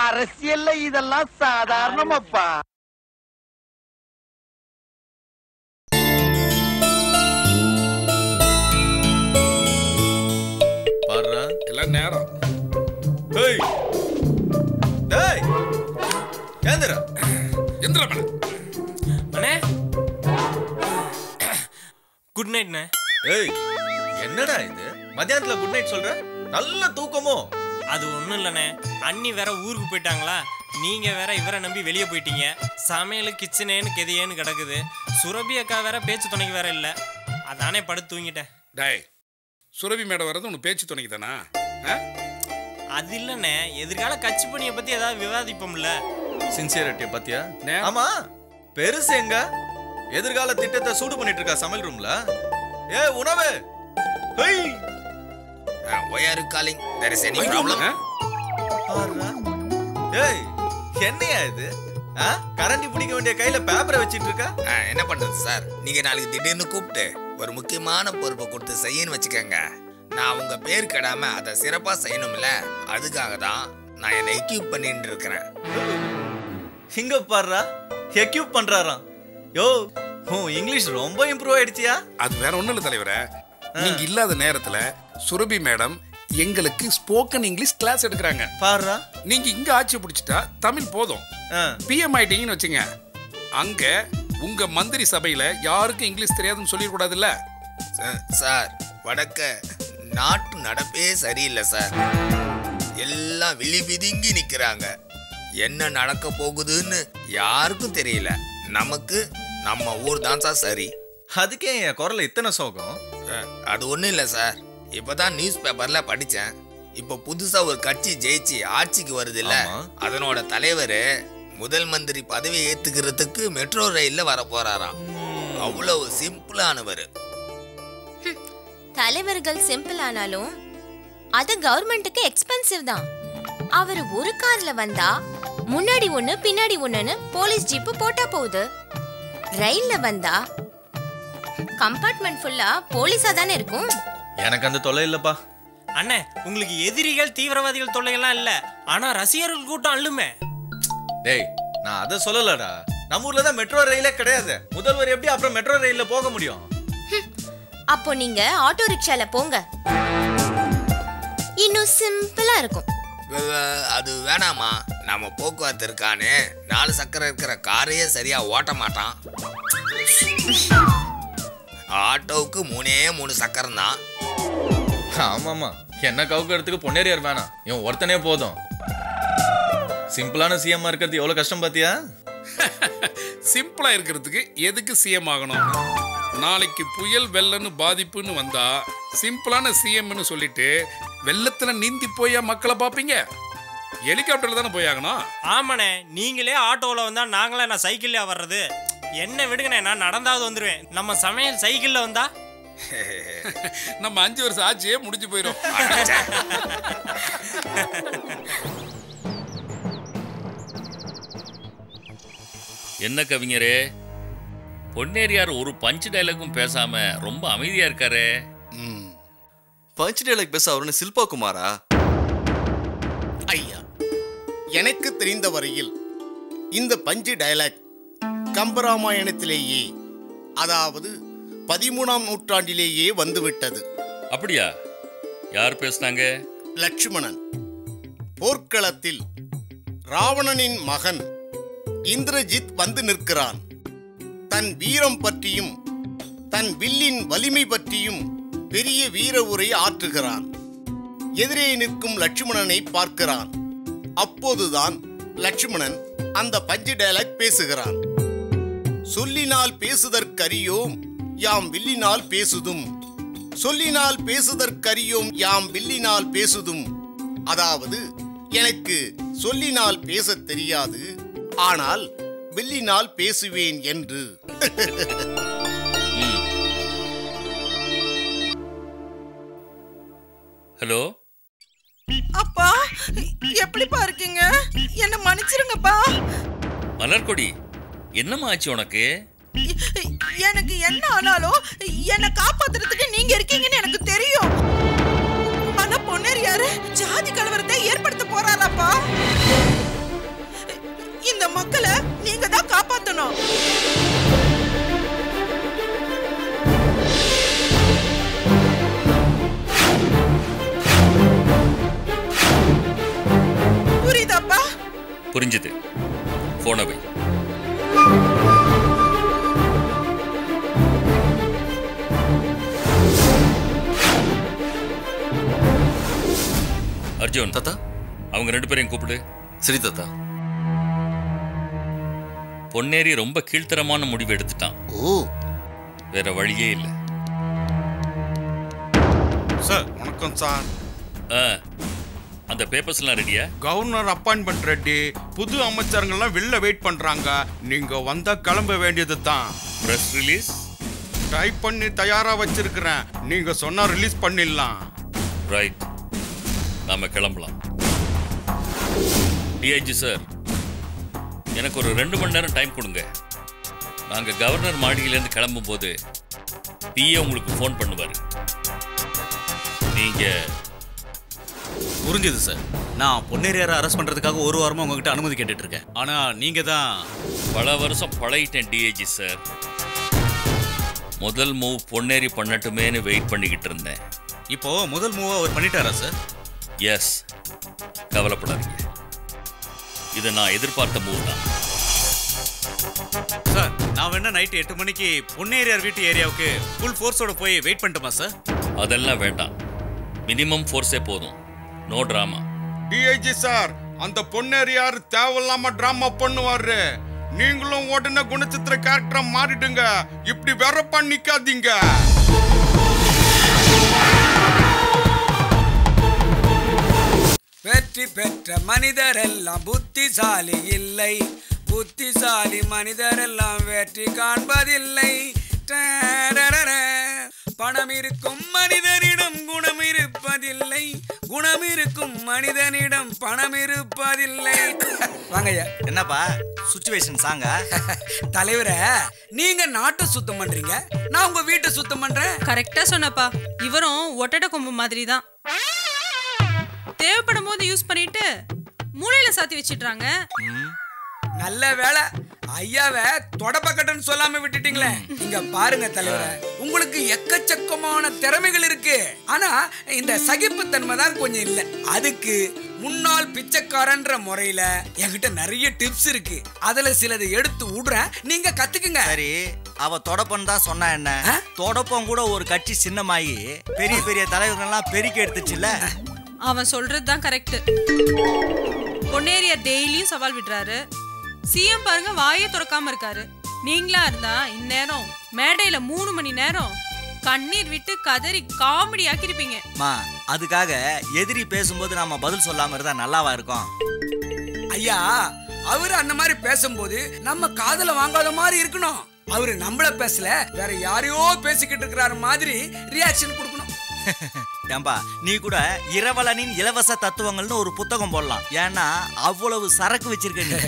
அரசியல்ல இதெல்லாம் சாதாரணமாப்பா பாடுறா எல்லாம் நேரம் ஹேய் டேய் ஏந்திரா எந்திர மேடம் அண்ணே குட் நைட்ண்ணே ஏய் என்னடா இது மத்தியானத்துல குட் நைட் சொல்ற நல்ல தூக்கமோ அது ஒன்றும் இல்லைண்ணே அண்ணி வேற ஊருக்கு போயிட்டாங்களா நீங்க வேற இவரை நம்பி வெளியே போயிட்டீங்க சமையல் கிச்சனேன்னு கெதியேன்னு கிடக்குது சுரபி அக்கா வேற பேச்சு துணைக்கு வேற இல்லை அதானே படுத்து தூங்கிட்டேன் டாய் சுரபி மேடம் வர்றது உனக்கு பேச்சு துணைக்கு தானா அது இல்லைண்ணே எதிர்கால கட்சி பணியை பத்தி ஏதாவது விவாதிப்போம்ல சின்சியரிட்டிய பாத்தியா நே- ஆமா பெருசு எங்க எதிர்கால திட்டத்தை சூடு பண்ணிட்டு இருக்கா சமையல் ரூம்ல ஏ உணவு hey Uh, why are you calling? There is any problem? பாருடா. ஏய் என்னையா இது ஆ? கரண்டி பிடிக்க வேண்டிய கையில பேப்பரை வச்சிட்டு இருக்க ஆ, என்ன பண்றது சார் நீங்க நாளைக்கு திடீர்னு கூப்பிட்டு ஒரு முக்கியமான பொறுப்பை கொடுத்து செய்யன்னு வச்சுக்கோங்க நான் உங்க பேர் கெடாம அதை சிறப்பா செய்யணும்ல அதுக்காக தான் நான் என்னை எக்யூப் பண்ணிட்டு இருக்கிறேன் இங்க பாருடா எக்யூப் பண்றாராம் யோ உன் இங்கிலீஷ் ரொம்ப இம்ப்ரூவ் ஆயிடுச்சியா அது வேற ஒண்ணும் இல்ல தலைவரே நீங்க இல்லாத நேரத்துல சுரபி மேடம் எங்களுக்கு ஸ்போக்கன் இங்கிலீஷ் கிளாஸ் எடுக்கிறாங்க பாருடா நீங்க இங்க ஆட்சி பிடிச்சிட்டா தமிழ் போதும் ஆ. பிஎம் ஆயிட்டீங்கன்னு வச்சுங்க அங்க உங்க மந்திரி சபையில யாருக்கும் இங்கிலீஷ் தெரியாதுன்னு சொல்லிடக்கூடாதுல்ல ச- சார் வடக்க நாட்டு நடப்பே சரியில்லை சார் எல்லாம் விழி பிதுங்கி நிக்கிறாங்க என்ன நடக்க போகுதுன்னு யாருக்கும் தெரியல நமக்கு நம்ம ஊர் தான் சார் சரி அதுக்கே என் குரல்ல இத்தனை சோகம் அஹ், அது ஒன்றும் இல்லை சார் இப்போதான் நியூஸ் பேப்பரில் படித்தேன் இப்போ புதுசாக ஒரு கட்சி ஜெயிச்சு ஆட்சிக்கு வருது இல்ல ஆமா. அதனோட தலைவர் முதல் மந்திரி பதவி ஏத்துக்கிறதுக்கு மெட்ரோ ரயில்ல வர போறாராம் அவ்வளவு சிம்பிளானவர் தலைவர்கள் சிம்பிள் ஆனாலும் அது கவர்மெண்ட்டுக்கு எக்ஸ்பென்சிவ் தான் அவர் ஒரு கார்ல வந்தா முன்னாடி ஒண்ணு பின்னாடி ஒண்ணுன்னு போலீஸ் ஜீப்பு போட்டா போகுது ரயில்ல வந்தா கம்பார்ட்மெண்ட் ஃபுல்லா போலீஸா தானே இருக்கும் எனக்கு அந்த தொல்லை இல்லப்பா அண்ணே உங்களுக்கு எதிரிகள் தீவிரவாதிகள் தொல்லையெல்லாம் இல்ல ஆனா ரசிகர்கள் கூட்டம் அள்ளுமே டேய் நான் அதை சொல்லலடா நம்ம ஊர்ல தான் மெட்ரோ ரயிலே கிடையாது முதல்வர் எப்படி அப்புறம் மெட்ரோ ரயில்ல போக முடியும் அப்போ நீங்க ஆட்டோ ரிக்ஷால போங்க இன்னும் சிம்பிளா இருக்கும் வ- வ- அது வேணாமா நம்ம போக்குவரத்து இருக்கானே நாலு சக்கரம் இருக்கிற காரையே சரியா ஓட்ட மாட்டான் ஆட்டோவுக்கு மூணே மூணு சக்கரம் தான் ஆமாமா என்ன கவுக்கிறதுக்கு பொன்னேரியார் வேணாம் இவன் ஒருத்தனே போதும் சிம்பிளான சிஎம்மா இருக்கிறது எவ்வளவு கஷ்டம் பாத்தியா சிம்பிளா இருக்கிறதுக்கு எதுக்கு சிஎம் ஆகணும் நாளைக்கு புயல் வெள்ளன்னு பாதிப்புன்னு வந்தா சிம்பிளான சிஎம்னு சொல்லிட்டு வெள்ளத்துல நீந்தி போயா மக்களை பாப்பீங்க ஹெலிகாப்டர்ல தானே போய் ஆகணும் ஆமாண்ணே நீங்களே ஆட்டோவில் வந்தா நாங்களே நான் சைக்கிள்லயா வர்றது என்ன விடுங்கண்ணே நான் நடந்தாவது வந்துருவேன் நம்ம சமையல் சைக்கிள்ல வந்தா நம்ம அஞ்சு வருஷம் ஆட்சியே முடிஞ்சு போயிடும் என்ன கவிஞரே பொன்னேரியார் ஒரு பஞ்ச் டைலாக்கும் பேசாம ரொம்ப அமைதியா இருக்காரே பஞ்ச் டைலாக் பேச அவருன்னு சில்பா குமாரா ஐயா எனக்கு தெரிந்த வரையில் இந்த பஞ்சு டயலாக் கம்பராமாயணத்திலேயே அதாவது பதிமூணாம் நூற்றாண்டிலேயே வந்துவிட்டது அப்படியா யார் பேசுனாங்க லட்சுமணன் போர்க்களத்தில் ராவணனின் மகன் இந்திரஜித் வந்து நிற்கிறான் தன் வீரம் பற்றியும் தன் வில்லின் வலிமை பற்றியும் பெரிய வீர உரை ஆற்றுகிறான் எதிரே நிற்கும் லட்சுமணனை பார்க்கிறான் அப்போதுதான் லட்சுமணன் அந்த பஞ்சு டயலாக் பேசுகிறான் சொல்லினால் பேசுதற்கரியோம் யாம் வில்லினால் பேசுதும் சொல்லினால் பேசுதற்கரியோம் யாம் வில்லினால் பேசுதும் அதாவது எனக்கு சொல்லினால் பேசத் தெரியாது ஆனால் வில்லினால் பேசுவேன் என்று ஹலோ அப்பா எப்படிப்பா இருக்கீங்க என்ன மன்னிச்சிருங்கப்பா மலர்கொடி என்னம்மா ஆச்சு உனக்கு எ- எனக்கு என்ன ஆனாலும் என்ன காப்பாத்துறதுக்கு நீங்க இருக்கீங்கன்னு எனக்கு தெரியும் ஆனா பொன்னேரியாரு ஜாதி கலவரத்தை ஏற்படுத்த போறாராப்பா புரிஞ்சுது போனை வை அர்ஜுன் தாத்தா அவங்க ரெண்டு பேரையும் கூப்பிடு சரி தாத்தா பொன்னேரி ரொம்ப கீழ்த்தரமான முடிவு எடுத்துட்டான் ஓ வேற வழியே இல்லை சார் வணக்கம் சார் ஆ அந்த பேப்பர்ஸ்லாம் ரெடியா கவர்னர் அப்பாயின்மெண்ட் ரெட்டி புது அமைச்சருங்கெல்லாம் வெளில வெயிட் பண்றாங்க நீங்க வந்தா கிளம்ப வேண்டியது தான் ப்ரெஸ் ரிலீஸ் டைப் பண்ணி தயாரா வச்சிருக்கிறேன் நீங்க சொன்னா ரிலீஸ் பண்ணிடலாம் ரைட் நாம கிளம்பலாம் டிஐஜி சார் எனக்கு ஒரு ரெண்டு மணி நேரம் டைம் கொடுங்க நாங்கள் கவர்னர் மாளிகையிலேருந்து கிளம்பும்போது பிஏ உங்களுக்கு ஃபோன் பண்ணுவார் நீங்கள் புரிஞ்சுது சார் நான் பொன்னேரியாரை அரெஸ்ட் பண்றதுக்காக ஒரு வாரமா உங்ககிட்ட அனுமதி கேட்டுட்டு இருக்கேன் ஆனா நீங்க தான் பல வருஷம் பழகிட்டேன் டிஐஜி சார் முதல் மூவ் பொன்னேரி பண்ணட்டுமேன்னு வெயிட் பண்ணிக்கிட்டு இருந்தேன் இப்போ முதல் மூவா அவர் பண்ணிட்டாரா சார் எஸ் கவலைப்படாதீங்க இது நான் எதிர்பார்த்த மூவ் தான் சார் நான் வேணா நைட்டு எட்டு மணிக்கு பொன்னேரியார் வீட்டு ஏரியாவுக்கு ஃபுல் ஃபோர்ஸோட போய் வெயிட் பண்ணட்டுமா சார் அதெல்லாம் வேண்டாம் மினிமம் ஃபோர்ஸே போதும் நோ ட்ராமா டிஐஜி சார் அந்த பொன்னேரியார் தேவையில்லாம டிராமா பண்ணுவாரு நீங்களும் உடனே குணச்சித்திர கேரக்டரா மாறிடுங்க இப்படி வெறப்பா நிக்காதீங்க வெற்றி பெற்ற மனிதரெல்லாம் புத்திசாலி இல்லை புத்திசாலி மனிதரெல்லாம் வெற்றி காண்பதில்லை டரரர. பணம் இருக்கும் மனிதனிடம் குணம் இருப்பதில்லை குணம் இருக்கும் மனிதனிடம் பணம் இருப்பதில்லை வாங்கய்யா என்னப்பா சுச்சுவேஷன் சாங்க தலைவரே நீங்க நாட்டை சுத்தம் பண்றீங்க நான் உங்க வீட்டை சுத்தம் பண்றேன் கரெக்டா சொன்னப்பா இவரும் ஒட்டட கொம்பு மாதிரி தான் தேவைப்படும் போது யூஸ் பண்ணிட்டு மூளையில சாத்தி வச்சிடுறாங்க நல்ல வேலை ஐயாவை தொடப்பக்கட்டன்னு சொல்லாம விட்டுட்டீங்களே இங்க பாருங்க தலைவரே உங்களுக்கு எக்கச்சக்கமான திறமைகள் இருக்கு ஆனா இந்த சகிப்புத்தன்மை தான் கொஞ்சம் இல்ல அதுக்கு முன்னாள் பிச்சைக்காரன்ற முறையில என்கிட்ட நிறைய டிப்ஸ் இருக்கு அதுல சிலதை எடுத்து விடுறேன் நீங்க கத்துக்குங்க சரி அவ தொடப்பம் தான் சொன்னா என்ன தொடப்பம் கூட ஒரு கட்சி சின்னமாயி பெரிய பெரிய தலைவர்கள்லாம் பெருக்கி எடுத்துச்சுல்ல அவன் சொல்றது தான் கரெக்ட் பொன்னேரியார் டெய்லியும் சவால் விடுறாரு சிஎம் பாருங்க வாயே திறக்காம இருக்காரு நீங்களா இருந்தா இந்நேரம் மேடையில மூணு மணி நேரம் கண்ணீர் விட்டு கதறி காமெடி ஆக்கிருப்பீங்க மா அதுக்காக எதிரி பேசும்போது நாம பதில் சொல்லாம இருந்தா நல்லாவா இருக்கும் ஐயா அவரு அந்த மாதிரி பேசும்போது நம்ம காதுல வாங்காத மாதிரி இருக்கணும் அவரு நம்மள பேசல வேற யாரையோ பேசிக்கிட்டு இருக்கிறாரு மாதிரி ரியாக்ஷன் கொடுக்கணும் ஏம்பா நீ கூட இரவலனின் இலவச தத்துவங்கள்னு ஒரு புத்தகம் போடலாம் ஏன்னா அவ்வளவு சரக்கு வச்சிருக்க நீ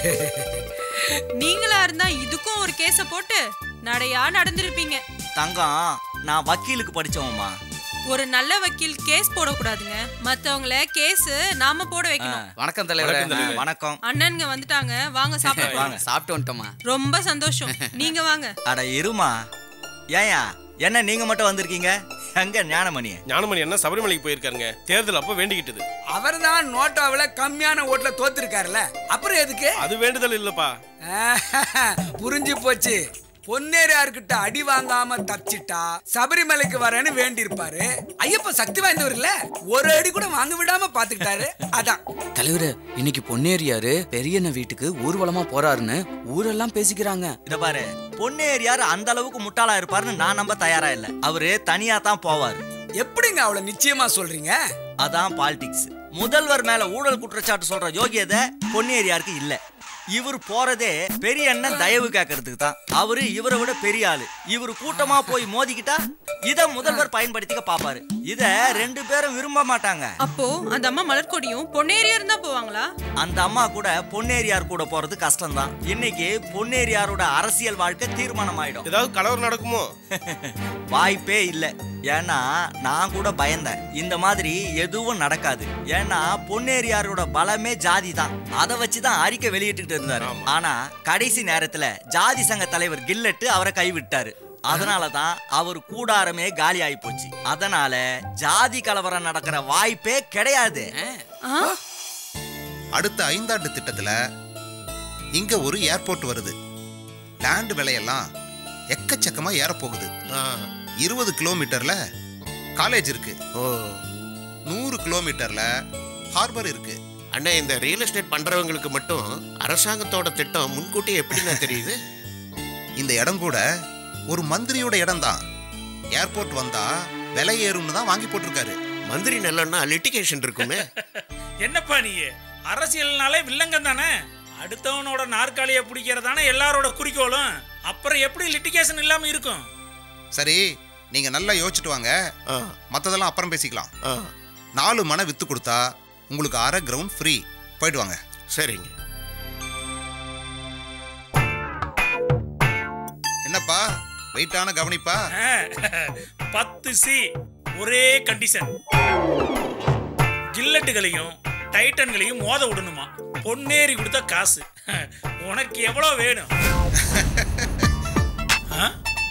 நீங்களா இருந்தா இதுக்கும் ஒரு கேஸ போட்டு நடையா நடந்திருப்பீங்க தங்கம் நான் வக்கீலுக்கு படிச்சவம்மா ஒரு நல்ல வக்கீல் கேஸ் போடக்கூடாதுங்க மத்தவங்கள கேஸ் நாம போட வைக்கணும் வணக்கம் தலைவரே. வணக்கம் அண்ணனுங்க வந்துட்டாங்க வாங்க சாப்பிட வாங்க சாப்பிட்டு வந்துட்டோமா ரொம்ப சந்தோஷம் நீங்க வாங்க அட இருமா ஏயா என்ன நீங்க மட்டும் வந்திருக்கீங்க எங்க ஞானமணி ஞானமணி என்ன சபரிமலைக்கு போயிருக்காருங்க தேர்தல் அப்ப வேண்டிக்கிட்டது அவர்தான் நோட்டாவில கம்மியான ஓட்டுல தோத்துருக்காருல்ல அப்புறம் எதுக்கு அது வேண்டுதல் இல்லப்பா புரிஞ்சு போச்சு பொன்னேரியார்கிட்ட அடி வாங்காம தப்பிச்சிட்டா சபரிமலைக்கு வரேன்னு வேண்டி இருப்பாரு ஐயப்ப சக்தி வாய்ந்தவர் இல்ல ஒரு அடி கூட வாங்க விடாம பாத்துக்கிட்டாரு அதான் தலைவரு இன்னைக்கு பொன்னேரியாரு பெரியண்ண வீட்டுக்கு ஊர்வலமா போறாருன்னு ஊரெல்லாம் பேசிக்கிறாங்க இத பாரு பொன்னேரியார் அந்த அளவுக்கு முட்டாளா இருப்பாருன்னு நான் நம்ப தயாரா இல்ல அவரு தனியா தான் போவாரு எப்படிங்க அவளை நிச்சயமா சொல்றீங்க அதான் பாலிடிக்ஸ் முதல்வர் மேல ஊழல் குற்றச்சாட்டு சொல்ற யோகியதை பொன்னேரியாருக்கு இல்ல இவர் போறதே பெரிய அண்ணன் தயவு கேட்கறதுக்கு தான் அவரு இவரை விட பெரிய ஆளு இவர் கூட்டமா போய் மோதிக்கிட்டா இத முதல்வர் பயன்படுத்திக்க பாப்பாரு இத ரெண்டு பேரும் விரும்ப மாட்டாங்க அப்போ அந்த அம்மா மலர்கொடியும் பொன்னேரியார் தான் போவாங்களா அந்த அம்மா கூட பொன்னேரியார் கூட போறது கஷ்டம்தான் இன்னைக்கு பொன்னேரியாரோட அரசியல் வாழ்க்கை தீர்மானம் ஆயிடும் ஏதாவது கலவரம் நடக்குமோ வாய்ப்பே இல்ல ஏன்னா நான் கூட பயந்தேன் இந்த மாதிரி எதுவும் நடக்காது ஏன்னா பொன்னேரியாரோட பலமே ஜாதி தான் அதை வச்சுதான் அறிக்கை வெளியிட்டு இருந்தாரு ஆனா கடைசி நேரத்துல ஜாதி சங்க தலைவர் கில்லட்டு அவரை கைவிட்டாரு அதனால தான் அவர் கூடாரமே காலி ஆகி போச்சு அதனால ஜாதி கலவரம் நடக்கிற வாய்ப்பே கிடையாது அடுத்த ஐந்தாண்டு திட்டத்துல இங்க ஒரு ஏர்போர்ட் வருது லேண்ட் விலையெல்லாம் எக்கச்சக்கமா ஏறப்போகுது இருபது கிலோமீட்டர்ல காலேஜ் இருக்கு நூறு கிலோமீட்டர்ல ஹார்பர் இருக்கு அண்ணா இந்த ரியல் எஸ்டேட் பண்றவங்களுக்கு மட்டும் அரசாங்கத்தோட திட்டம் முன்கூட்டியே எப்படிண்ணா தெரியுது இந்த இடம் கூட ஒரு மந்திரியோட இடம் தான் ஏர்போர்ட் வந்தா விலை ஏறும்னு தான் வாங்கி போட்டிருக்காரு மந்திரி நிலம்னா லிட்டிகேஷன் இருக்குமே என்னப்பா நீ அரசியல்னாலே வில்லங்கம் தானே அடுத்தவனோட நாற்காலியை பிடிக்கிறதானே எல்லாரோட குறிக்கோளும் அப்புறம் எப்படி லிட்டிகேஷன் இல்லாம இருக்கும் சரி நீங்க நல்லா யோசிச்சுட்டு வாங்க மத்ததெல்லாம் அப்புறம் பேசிக்கலாம் நாலு மனை வித்து கொடுத்தா உங்களுக்கு அரை கிரவுண்ட் ஃப்ரீ போயிட்டு வாங்க சரிங்க என்னப்பா வெயிட்டான கவனிப்பா ஆ, பத்து சி ஒரே கண்டிஷன் கில்லட்டுகளையும் டைட்டன்களையும் மோத விடணுமா பொன்னேறி கொடுத்த காசு உனக்கு எவ்வளோ வேணும் ஆ?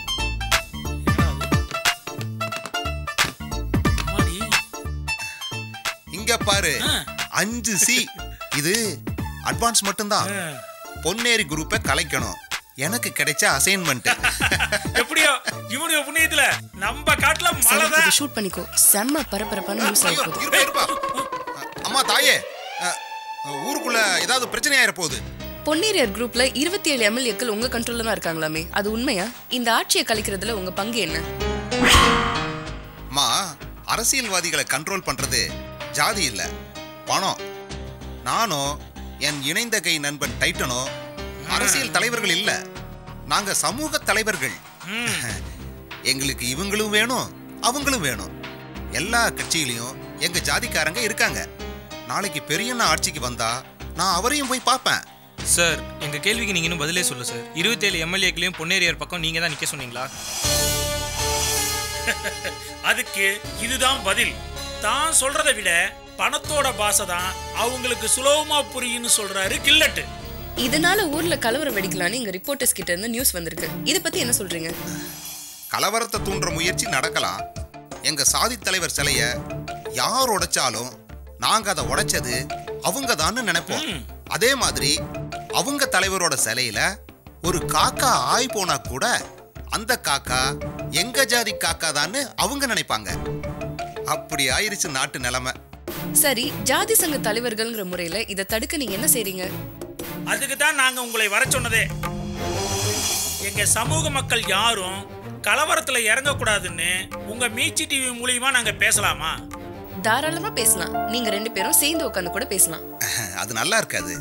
இங்க பாரு அஞ்சு சி இது அட்வான்ஸ் மட்டும்தான் பொன்னேரி குரூப்பை கலைக்கணும் எனக்கு கிடைச்ச அசைன்மெண்ட் எப்படியோ இவனுடைய புண்ணியத்துல நம்ம காட்டுல மழை தான் ஷூட் பண்ணிக்கோ செம்ம பரபரப்பான நியூஸ் ஆகி போகுது இருப்பா இருப்பா அம்மா தாயே அ, ஊருக்குள்ள ஏதாவது பிரச்சனை ஆயிர போகுது பொன்னேரியர் குரூப்ல இருபத்தி ஏழு எம்எல்ஏக்கள் உங்க கண்ட்ரோல்ல தான் இருக்காங்களாமே அது உண்மையா இந்த ஆட்சியை கலைக்கிறதுல உங்க பங்கு என்ன அம்மா அரசியல்வாதிகளை கண்ட்ரோல் பண்றது ஜாதி இல்ல பணம் நானும் என் இணைந்த கை நண்பன் டைட்டனோ அரசியல் தலைவர்கள் இல்ல நாங்க சமூக தலைவர்கள் எங்களுக்கு இவங்களும் வேணும் அவங்களும் வேணும் எல்லா கட்சியிலையும் எங்க ஜாதிக்காரங்க இருக்காங்க நாளைக்கு பெரியண்ணா ஆட்சிக்கு வந்தா நான் அவரையும் போய் பார்ப்பேன் சார் எங்க கேள்விக்கு நீங்க இன்னும் பதிலே சொல்ல சார் இருபத்தேழு எம்எல்ஏக்களையும் பொன்னேரியார் பக்கம் நீங்க தான் நிக்க சொன்னீங்களா அதுக்கு இதுதான் பதில் தான் சொல்றதை விட பணத்தோட பாசை தான் அவங்களுக்கு சுலபமா புரியும்னு சொல்றாரு கில்லட்டு இதனால ஊர்ல கலவரம் வெடிக்கலான்னு இங்க ரிப்போர்ட்டர்ஸ் கிட்ட இருந்து நியூஸ் வந்திருக்கு இத பத்தி என்ன சொல்றீங்க கலவரத்தை தூண்டுற முயற்சி நடக்கலாம் எங்க சாதி தலைவர் சிலைய யார் உடைச்சாலும் நாங்க அதை உடைச்சது அவங்க தான் நினைப்போம் அதே மாதிரி அவங்க தலைவரோட சிலையில ஒரு காக்கா ஆய் போனா கூட அந்த காக்கா எங்க ஜாதி காக்கா தான்னு அவங்க நினைப்பாங்க அப்படி ஆயிருச்சு நாட்டு நிலைமை சரி ஜாதி சங்க தலைவர்கள்ங்கிற முறையில இத தடுக்க நீங்க என்ன செய்றீங்க அதுக்கு தான் நாங்க உங்களை வர சொன்னதே எங்க சமூக மக்கள் யாரும் கலவரத்துல இறங்கக்கூடாதுன்னு உங்க மீச்சி டிவி மூலியமா நாங்க பேசலாமா தாராளமா பேசலாம் நீங்க ரெண்டு பேரும் சேர்ந்து உட்காந்து கூட பேசலாம் அது நல்லா இருக்காது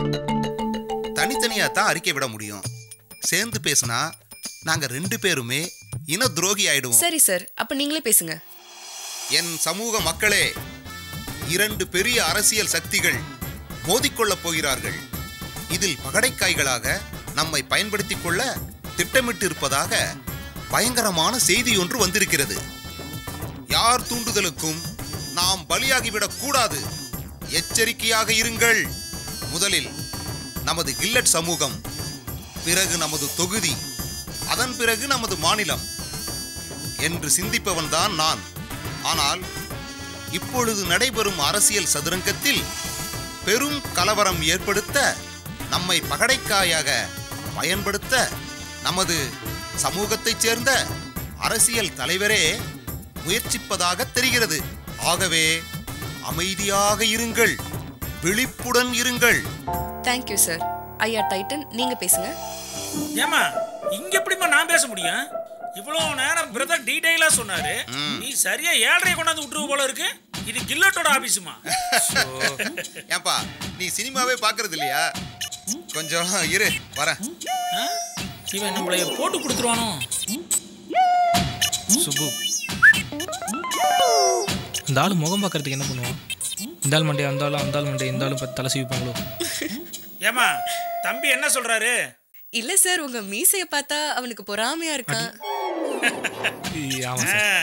தனித்தனியா தான் அறிக்கை விட முடியும் சேர்ந்து பேசினா நாங்க ரெண்டு பேருமே இன துரோகி ஆயிடுவோம் சரி சார் அப்ப நீங்களே பேசுங்க என் சமூக மக்களே இரண்டு பெரிய அரசியல் சக்திகள் மோதிக்கொள்ளப் போகிறார்கள் இதில் பகடைக்காய்களாக நம்மை பயன்படுத்திக் கொள்ள திட்டமிட்டு இருப்பதாக பயங்கரமான செய்தி ஒன்று வந்திருக்கிறது யார் தூண்டுதலுக்கும் நாம் பலியாகிவிடக் கூடாது எச்சரிக்கையாக இருங்கள் முதலில் நமது கில்லட் சமூகம் பிறகு நமது தொகுதி அதன் பிறகு நமது மாநிலம் என்று சிந்திப்பவன்தான் நான் ஆனால் இப்பொழுது நடைபெறும் அரசியல் சதுரங்கத்தில் பெரும் கலவரம் ஏற்படுத்த நம்மை பகடைக்காயாக பயன்படுத்த நமது சமூகத்தைச் சேர்ந்த அரசியல் தலைவரே முயற்சிப்பதாக தெரிகிறது ஆகவே அமைதியாக இருங்கள் விழிப்புடன் இருங்கள் தேங்க்யூ சார் ஐயா டைட்டன் நீங்க பேசுங்க ஏமா இங்க எப்படிம்மா நான் பேச முடியும் இவ்வளவு நேரம் பிரதர் டீடைலா சொன்னாரு நீ சரியா ஏழரை கொண்டாந்து விட்டுருவ போல இருக்கு இது கில்லட்டோட ஆபீஸுமா ஏன்பா நீ சினிமாவே பார்க்கறது இல்லையா கொஞ்சம் இரு வரேன் இவன் நம்மளை போட்டு கொடுத்துருவானோ சுப்பு இந்த ஆள் முகம் பார்க்கறதுக்கு என்ன பண்ணுவான் இந்த ஆள் மண்டே அந்த ஆளும் அந்த ஆள் மண்டே இந்த ஆளும் பார்த்து தலை சீவிப்பாங்களோ ஏமா தம்பி என்ன சொல்றாரு இல்ல சார் உங்க மீசைய பார்த்தா அவனுக்கு பொறாமையா இருக்கான் ஆமா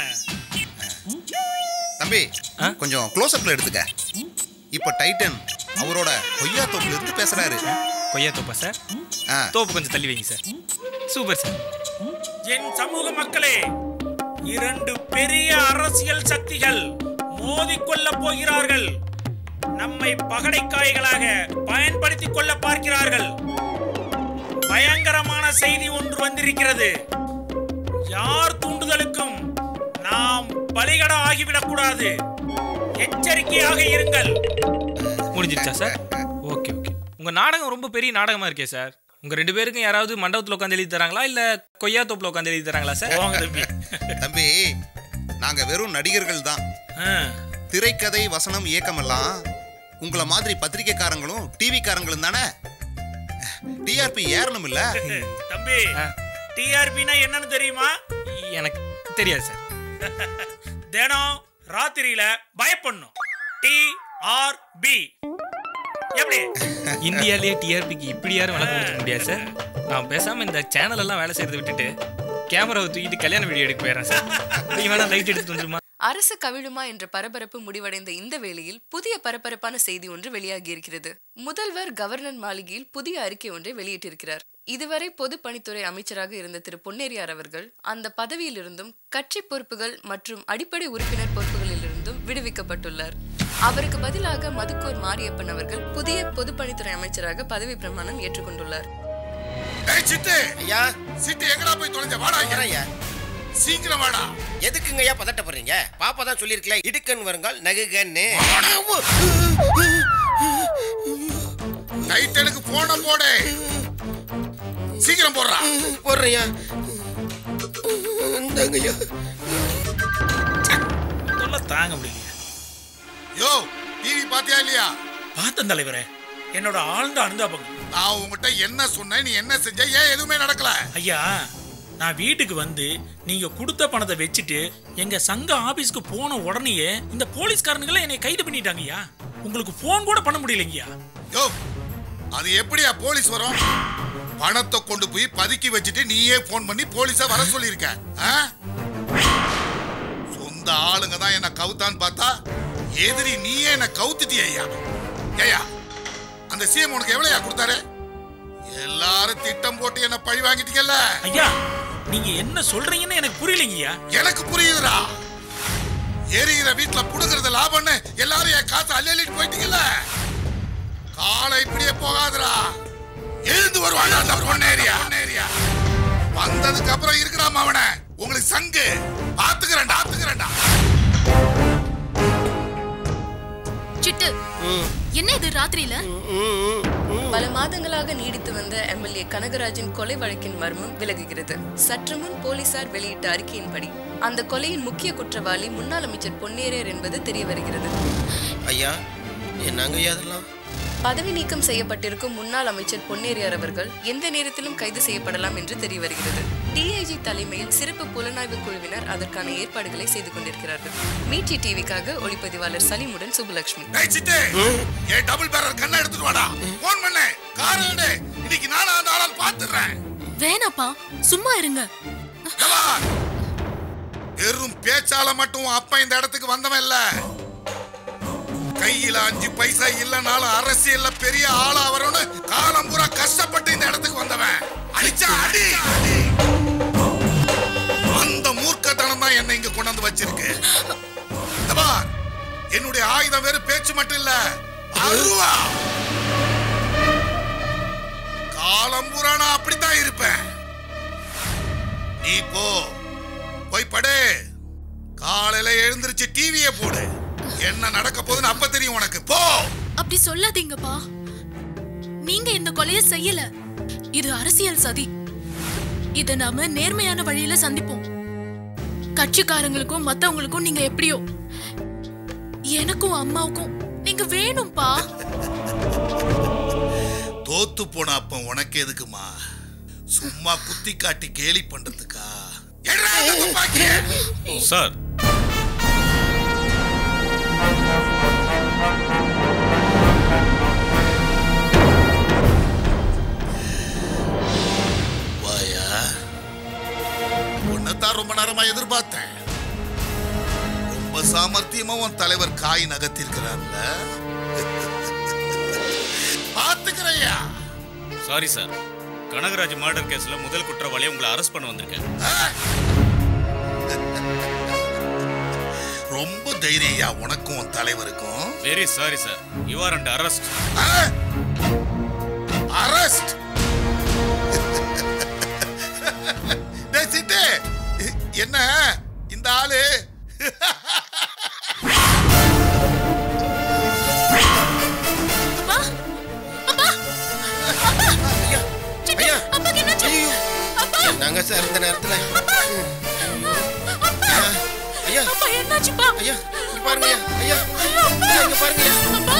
தம்பி கொஞ்சம் க்ளோஸ் அப்ல எடுத்துக்க இப்ப டைட்டன் அவரோட கொய்யா தோப்புல இருந்து பேசுறாரு கொய்யா தோப்பா சார் தோப்பு கொஞ்சம் தள்ளி வைங்க சார் சூப்பர் சார் என் சமூக மக்களே இரண்டு பெரிய அரசியல் சக்திகள் மோதிக்கொள்ள போகிறார்கள் நம்மை பகடைக்காய்களாக பயன்படுத்திக் கொள்ள பார்க்கிறார்கள் பயங்கரமான செய்தி ஒன்று வந்திருக்கிறது யார் தூண்டுதலுக்கும் நாம் பலிகட ஆகிவிடக் கூடாது எச்சரிக்கையாக இருங்கள் முடிஞ்சிருச்சா சார் ஓகே ஓகே உங்க நாடகம் ரொம்ப பெரிய நாடகமா இருக்கே சார் உங்க ரெண்டு பேருக்கும் யாராவது மண்டபத்துல உட்காந்து எழுதி தராங்களா இல்ல கொய்யா தோப்புல உட்காந்து எழுதி தராங்களா சார் தம்பி நாங்க வெறும் நடிகர்கள் தான் திரைக்கதை வசனம் இயக்கமெல்லாம் உங்களை மாதிரி பத்திரிக்கைக்காரங்களும் டிவிக்காரங்களும் தானே டிஆர்பி ஏறணும் இல்ல தம்பி டிஆர்பினா என்னன்னு தெரியுமா எனக்கு தெரியாது சார் தினம் ராத்திரியில பயப்படணும் டி ஆர் பி எப்படி இந்தியாலேயே டிஆர்பிக்கு இப்படி யாரும் விளக்கம் கொடுக்க முடியாது சார் நான் பேசாம இந்த சேனல் எல்லாம் வேலை செய்யறதை விட்டுட்டு கேமராவை தூக்கிட்டு கல்யாண வீடியோ எடுக்க போயிடுறேன் சார் நீ வேணா லைட் எடுத்து வந்துருமா அரசு கவிழுமா என்ற பரபரப்பு முடிவடைந்த இந்த வேளையில் புதிய பரபரப்பான செய்தி ஒன்று வெளியாகி இருக்கிறது முதல்வர் கவர்னர் மாளிகையில் புதிய அறிக்கை ஒன்றை வெளியிட்டிருக்கிறார் இதுவரை பொதுப்பணித்துறை அமைச்சராக இருந்த திரு பொன்னேரியார் அவர்கள் அந்த பதவியிலிருந்தும் கட்சி பொறுப்புகள் மற்றும் அடிப்படை உறுப்பினர் பொறுப்புகளிலிருந்தும் விடுவிக்கப்பட்டுள்ளார் அவருக்கு பதிலாக மதுக்கூர் மாரியப்பன் அவர்கள் புதிய பொதுப்பணித்துறை அமைச்சராக பதவி பிரமாணம் ஏற்றுக்கொண்டுள்ளார் ஏய் சிட்டு ஐயா சிட்டு எங்கடா போய் தொலைஞ்ச வாடா ஐயா சீக்கிரம் வாடா எதுக்குங்க ஐயா பதட்டப்படுறீங்க பாப்பா தான் சொல்லிருக்கல இடுக்கன் வருங்கால் நகுகன்னு டைட்டனுக்கு போன போடு சீக்கிரம் போடுறா போடுறையா இந்தாங்கய்யா தொல்லை தாங்க முடியல யோ டிவி பாத்தியா இல்லையா பார்த்தேன் தலைவரே என்னோட ஆழ்ந்த அனுதாபம் நான் உங்ககிட்ட என்ன சொன்னேன் நீ என்ன செஞ்ச ஏன் எதுவுமே நடக்கல ஐயா நான் வீட்டுக்கு வந்து நீங்க கொடுத்த பணத்தை வச்சுட்டு எங்க சங்க ஆபீஸ்க்கு போன உடனேயே இந்த போலீஸ்காரனுங்களை என்னை கைது பண்ணிட்டாங்க ஐயா உங்களுக்கு போன் கூட பண்ண முடியலைங்கய்யா யோ அது எப்படியா போலீஸ் வரும் பணத்தை கொண்டு போய் பதுக்கி வச்சுட்டு நீயே போன் பண்ணி போலீஸ வர சொல்லியிருக்க ஆ? சொந்த ஆளுங்க தான் என்ன கவுத்தான்னு பார்த்தா எதிரி நீயே என்ன கவுத்துட்டிய ஐயா ஏயா அந்த சிஎம் உனக்கு எவ்வளவுயா கொடுத்தாரு எல்லாரும் திட்டம் போட்டு என்ன பழி வாங்கிட்டீங்கல்ல ஐயா நீங்க என்ன சொல்றீங்கன்னு எனக்கு புரியலைங்கய்யா எனக்கு புரியுதுடா எரிகிற வீட்டுல புடுங்கிறது லாபம்னு எல்லாரும் என் காசு அள்ளி அள்ளிட்டு போயிட்டீங்கல்ல காலை இப்படியே போகாதுடா எழுந்து வருவாங்க அந்த பொன்னேரியா பொன்னேரியா வந்ததுக்கு அப்புறம் இருக்கிறாம அவனை உங்களுக்கு சங்கு பாத்துக்கிறேன்டா பாத்துக்கிறேன்டா சிட்டு என்ன இது ராத்திரியில பல மாதங்களாக நீடித்து வந்த எம்எல்ஏ கனகராஜின் கொலை வழக்கின் மர்மம் விலகுகிறது சற்று முன் போலீசார் வெளியிட்ட அறிக்கையின்படி அந்த கொலையின் முக்கிய குற்றவாளி முன்னாள் அமைச்சர் பொன்னேரியர் என்பது தெரிய வருகிறது ஐயா என்னங்க ஐயா அதெல்லாம் பதவி நீக்கம் செய்யப்பட்டிருக்கும் முன்னாள் அமைச்சர் பொன்னேரியார் அவர்கள் எந்த நேரத்திலும் கைது செய்யப்படலாம் என்று தெரிய வருகிறது டிஐஜி தலைமையில் சிறப்பு புலனாய்வு குழுவினர் அதற்கான ஏற்பாடுகளை செய்து கொண்டிருக்கிறார்கள் மீட்டி டிவிக்காக ஒளிப்பதிவாளர் சலீமுடன் சுப்புலட்சுமி ஏய் சிட்டு ஏன் டபுள் பேரர் கண்ணை எடுத்துட்டு வாடா போன் பண்ணு கார் எடு இன்னைக்கு நானும் அந்த ஆளால் பாத்துறேன் வேணாப்பா சும்மா இருங்க வெறும் பேச்சால மட்டும் உன் அப்பா இந்த இடத்துக்கு வந்தவன் இல்ல கையில அஞ்சு பைசா இல்லனாலும் அரசியல்ல பெரிய ஆளா வரும்னு காலம் பூரா கஷ்டப்பட்டு இந்த இடத்துக்கு வந்தவன் அடிச்சா அடி அந்த மூர்க்கத்தனம் தான் என்னை இங்க கொண்டாந்து வச்சிருக்கு இந்த பார், என்னுடைய ஆயுதம் வெறும் பேச்சு மட்டும் இல்ல அருவா காலம் பூரா நான் அப்படித்தான் இருப்பேன் நீ போ போய் படு காலையில எழுந்திருச்சு டிவியை போடு என்ன நடக்க போகுதுன்னு அப்ப தெரியும் உனக்கு போ அப்படி சொல்லாதீங்கப்பா நீங்க இந்த கொலைய செய்யல இது அரசியல் சதி இத நாம நேர்மையான வழியில சந்திப்போம் கட்சிக்காரங்களுக்கும் மத்தவங்களுக்கும் நீங்க எப்படியோ எனக்கும் அம்மாவுக்கும் நீங்க வேணும்பா தோத்து போன அப்ப உனக்கு எதுக்குமா சும்மா குத்தி காட்டி கேலி பண்றதுக்கா எடுறா அந்த துப்பாக்கிய. சார் வாயா உன்னைத்தான் ரொம்ப நேரமா எதிர்பார்த்தேன் ரொம்ப சாமர்த்தியமா உன் தலைவர் காய் நகர்த்திருக்கிறார்ல பாத்துக்கிறையா சாரி சார் கனகராஜ் மர்டர் கேஸ்ல முதல் குற்றவாளியை உங்களை அரெஸ்ட் பண்ண வந்திருக்கேன் ரொம்ப தைரியயா உனக்கும் உன் தலைவருக்கும் very sorry sir you are under arrest arrest டேய் சிட்டு என்ன இந்த ஆளு அப்பா அப்பா அப்பா சிட்டு அப்பாக்கு என்னாச்சு அப்பா என்னங்க சார் இந்த நேரத்துல அப்பா ஐயா அப்பா என்னாச்சுப்பா ஐயா இங்க பாருங்க ஐயா ஐயா ஐயா, இங்க பாருங்க ஐயா. அப்பா